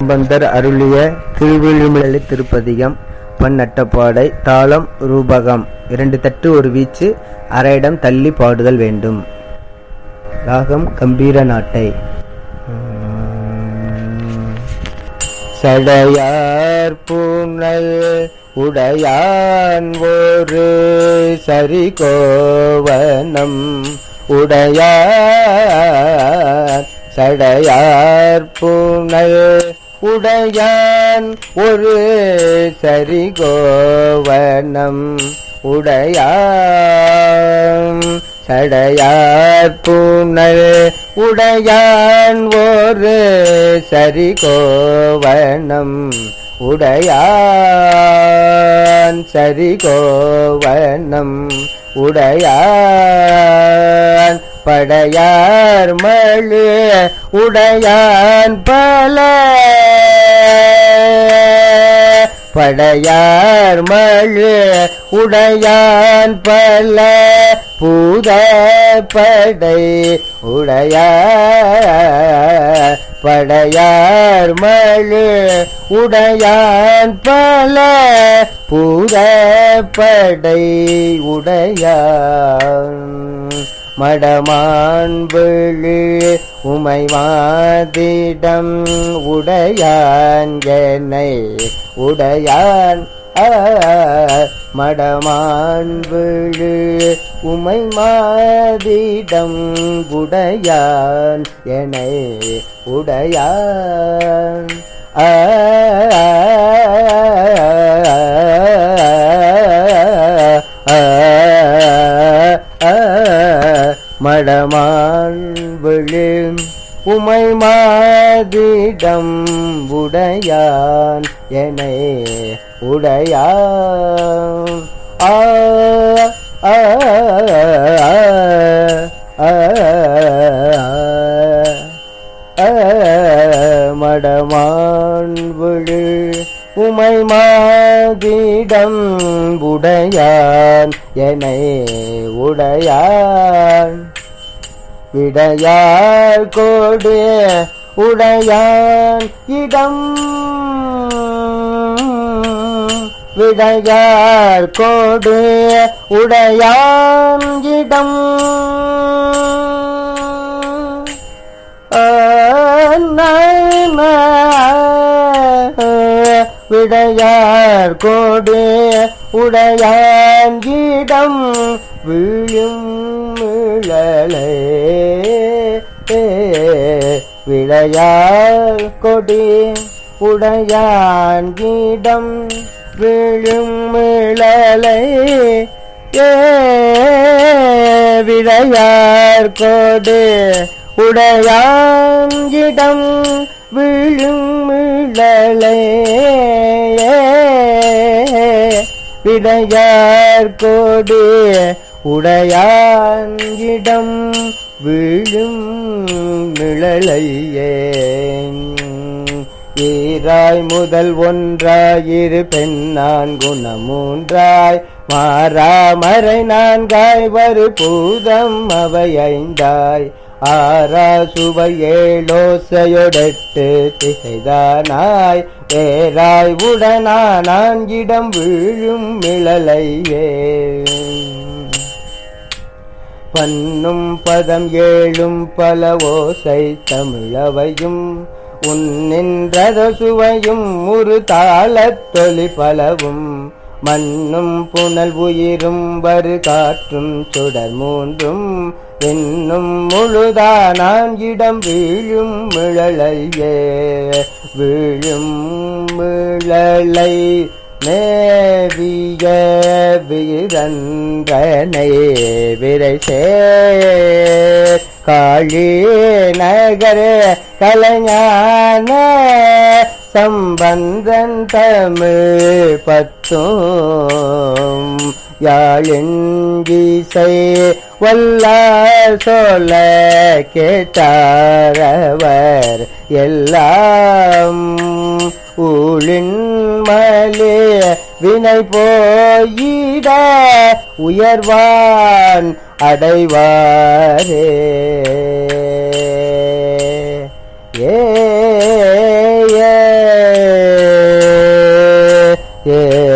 சம்பந்தர் அருளிய திருவிழிமிழலை திருப்பதிகம் பன்னட்டப்பாடை தாளம் ரூபகம் இரண்டு தட்டு ஒரு வீச்சு அரை இடம் தள்ளி பாடுதல் வேண்டும் ராகம் கம்பீர நாட்டை சடையார் பூனல் உடையான் ஒரு சரிகோவனம் உடையார் சடையார் பூனல் உடையான் ஒரு சரிகோவனம் உடையான் சடையார் பூனல் உடையான் ஒரு சரிகோவனம் உடையான் சரிகோவனம் உடையான் படையார் மழு உடையான் பல படையார் மழு உடையான் பல பூத படை உடையார் படையார் மழு உடையான் பல பூத படை உடையான் மடமான் விழு உமைவாதிடம் உடையான் என்னை உடையான் மடமான் விழு உமை மாதிடம் உடையான் என்னை உடையான் மடமான் விழு உமை மாதிடம் உடையான் என்னை உடையான் ஆ ஆ மடமான் விழு உமை மாதிடம் உடையான் என்னை உடையான் விடையார் கோடு உடையான் இடம் விடையார் கோடு உடையான் இடம் விடையார் கோடு உடையான் இடம் விழும் மிழலே விளையார் கொடி உடையான் இடம் விழும் மிழலை ஏ விளையார் கொடு உடையான் இடம் விழும் மிழலை விடையார் கோடு உடையான் இடம் விழும் நிழலையே ஈராய் முதல் ஒன்றாயிரு பெண்ணான் குணம் மூன்றாய் மாறாமறை நான்காய் வரு பூதம் அவை ஐந்தாய் ஆறா சுவை ஏழோசையொடெட்டு திசைதானாய் ஏராய் உடனான் இடம் வீழும் மிளலையே பன்னும் பதம் ஏழும் பல ஓசை தமிழவையும் உன்னின்றத சுவையும் ஒரு தாளத்தொலி பலவும் மண்ணும் புனல் உயிரும் வரு காற்றும் சுடர் மூன்றும் என்னும் முழுதானான் இடம் வீழும் மிழலையே வீழும் மிழலை மேவிய வீரன்றனை விரை சேர் காழி நகர கலைஞான சம்பந்தன் தமிழ் பத்தும் யாழின்கீசை வல்லார் சொல்ல கேட்டாரவர் எல்லாம் ஊழின் மலே வினை போயிட உயர்வான் அடைவாரே ஏ ஏ ஏ